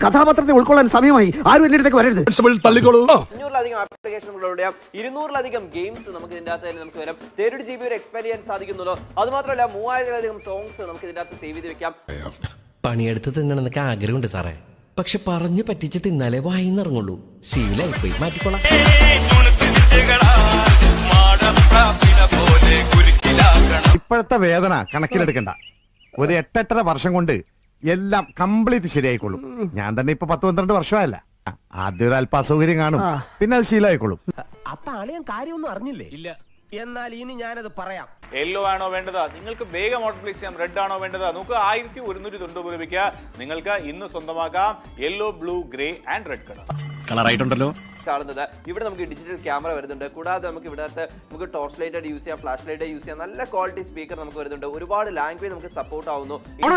കഥാപാത്രത്തെ ഉൾക്കൊള്ളാൻ സമയമായി ആരും എന്റെ അടുത്തേക്ക് വരരുത് തള്ളിക്കോളൂ അഞ്ഞൂറിലധികം ആപ്ലിക്കേഷനുകളുടെ ഇരുന്നൂറിലധികം ഗെയിംസ് നമുക്ക് ഇതിന്റെ അകത്ത് തന്നെ നമുക്ക് വരാം തേർഡ് ജി ബി വരെ എക്സ്പാൻഡ് ചെയ്യാൻ സാധിക്കുന്നുള്ളൂ അത് മാത്രമല്ല മൂവായിരത്തിലധികം സോങ്സ് നമുക്ക് ഇതിന്റെ അകത്ത് സേവ് ചെയ്ത് വെക്കാം പണിയെടുത്ത് തിന്നണമെന്നൊക്കെ ആഗ്രഹമുണ്ട് സാറേ പക്ഷെ പറഞ്ഞു പറ്റിച്ച് തിന്നാലേ വായിന്നിറങ്ങുള്ളൂ ശീലായിപ്പോയി മാറ്റിക്കോളാം ഇപ്പോഴത്തെ വേദന കണക്കിലെടുക്കണ്ട ഒരു എട്ടെട്ടര വർഷം കൊണ്ട് എല്ലാം കംപ്ലീറ്റ് ശരിയായിക്കൊള്ളും ഞാൻ തന്നെ ഇപ്പൊ പത്ത് പന്ത്രണ്ട് വർഷമല്ല ആദ്യം ഒരു അല്പ അസൗകര്യം കാണും പിന്നെ അത് ശീലമായിക്കൊള്ളും അപ്പൊ അളിയൻ കാര്യമൊന്നും അറിഞ്ഞില്ലേ ഇല്ല എന്നാൽ ഇനി ഞാനത് പറയാം യെല്ലോ ആണോ വേണ്ടത് നിങ്ങൾക്ക് വേഗം ഓർഡർ പ്ലേസ് ചെയ്യാം റെഡ് ആണോ വേണ്ടത് നമുക്ക് ആയിരത്തി ഒരുന്നൂറ്റി തൊണ്ണൂറ് രൂപയ്ക്ക് നിങ്ങൾക്ക് ഇന്ന് സ്വന്തമാക്കാം yellow blue grey and red colour കളറായിട്ടുണ്ടല്ലോ കാണുന്നത് ഇവിടെ നമുക്ക് ഡിജിറ്റൽ ക്യാമറ വരുന്നുണ്ട് കൂടാതെ നമുക്ക് ഇവിടത്തെ നമുക്ക് ടോർച്ച് ലൈറ്റ് യൂസ് ചെയ്യാം ഫ്ലാഷ് ലൈറ്റ് യൂസ് ചെയ്യാം നല്ല ക്വാളിറ്റി സ്പീക്കർ നമുക്ക് വരുന്നുണ്ട് ഒരുപാട് ലാംഗ്വേജ് നമുക്ക് സപ്പോർട്ട് ആവുന്നു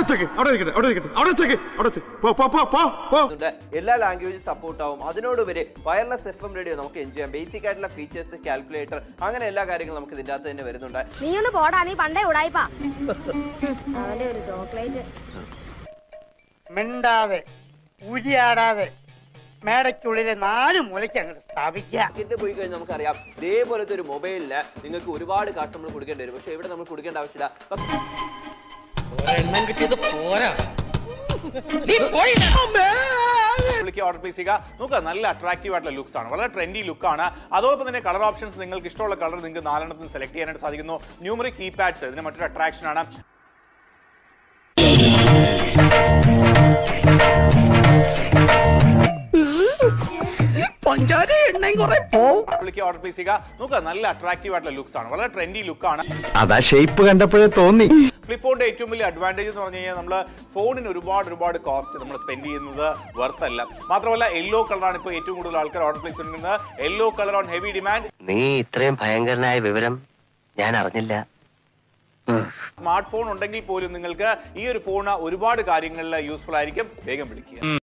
ഉണ്ട്. എല്ലാ ലാംഗ്വേജും സപ്പോർട്ട് ആവും അതിനോടുപരി വയർലെസ് എഫ് എം റേഡിയോ നമുക്ക് എൻജോയ് ചെയ്യാം ബേസിക് ആയിട്ടുള്ള ഫീച്ചേഴ്സ് കാൽക്കുലേറ്റർ അങ്ങനെ എല്ലാ കാര്യങ്ങളും നമുക്ക് ഇതിന്റെ അകത്ത് തന്നെ വരുന്നുണ്ട് നീ ഒന്ന് പോടാ നീ പണ്ടേ ഉടായിപ്പാ അവന്റെ ഒരു ചോക്ലേറ്റ് മിണ്ടാതെ ഉരിയാടാതെ മേടയ്ക്കുള്ളിലെ നാല് മൂലയ്ക്ക് അങ്ങോട്ട് സ്ഥാപിക്കുക മാർക്കറ്റിൽ പോയി കഴിഞ്ഞാൽ നമുക്കറിയാം ഇതേപോലത്തെ ഒരു മൊബൈലിന് നിങ്ങൾക്ക് ഒരുപാട് കാശ് നമ്മൾ കൊടുക്കേണ്ടി വരും പക്ഷേ ഇവിടെ നമ്മൾ കൊടുക്കേണ്ട ആവശ്യമില്ല പക്ഷേ വിളിക്കുക ഓർഡർ പ്ലേസ് ചെയ്യുക നോക്കുക നല്ല അട്രാക്റ്റീവ് ആയിട്ടുള്ള ലുക്സ് ആണ് വളരെ ട്രെൻഡി ലുക്കാണ് അതോടൊപ്പം തന്നെ കളർ ഓപ്ഷൻസ് നിങ്ങൾക്ക് ഇഷ്ടമുള്ള കളർ നിങ്ങൾക്ക് നാലെണ്ണത്തിന് സെലക്ട് ചെയ്യാനായിട്ട് സാധിക്കുന്നു ന്യൂമറിക് കീപാഡ്സ് ഇതിന് മറ്റൊരു അട്രാക്ഷൻ ആണ് വിളിക്കുക ഓർഡർ പ്ലേസ് ചെയ്യുക നോക്കുക നല്ല അട്രാക്റ്റീവ് ആയിട്ടുള്ള ലുക്സ് ആണ് വളരെ ട്രെൻഡി ലുക്കാണ് അതാ ഷേപ്പ് കണ്ടപ്പോഴേ തോന്നി ഫ്ലിപ്പ് ഫോണിന്റെ ഏറ്റവും വലിയ അഡ്വാൻറ്റേജ് എന്ന് പറഞ്ഞു കഴിഞ്ഞാൽ നമ്മൾ ഫോണിന് ഒരുപാട് ഒരുപാട് കോസ്റ്റ് നമ്മൾ സ്പെൻഡ് ചെയ്യുന്നത് വർത്ത് അല്ല മാത്രമല്ല യെല്ലോ കളറാണ് ഇപ്പോൾ ഏറ്റവും കൂടുതൽ ആൾക്കാർ ഓർഡർ പ്ലേസ് ചെയ്യുന്നത് yellow colour on heavy demand നീ ഇത്രയും ഭയങ്കരനായ വിവരം ഞാൻ അറിഞ്ഞില്ല സ്മാർട്ട് ഫോൺ ഉണ്ടെങ്കിൽ പോലും നിങ്ങൾക്ക് ഈ ഒരു ഫോൺ ഒരുപാട് കാര്യങ്ങളിൽ യൂസ്ഫുൾ ആയിരിക്കും വേഗം വിളിക്കുക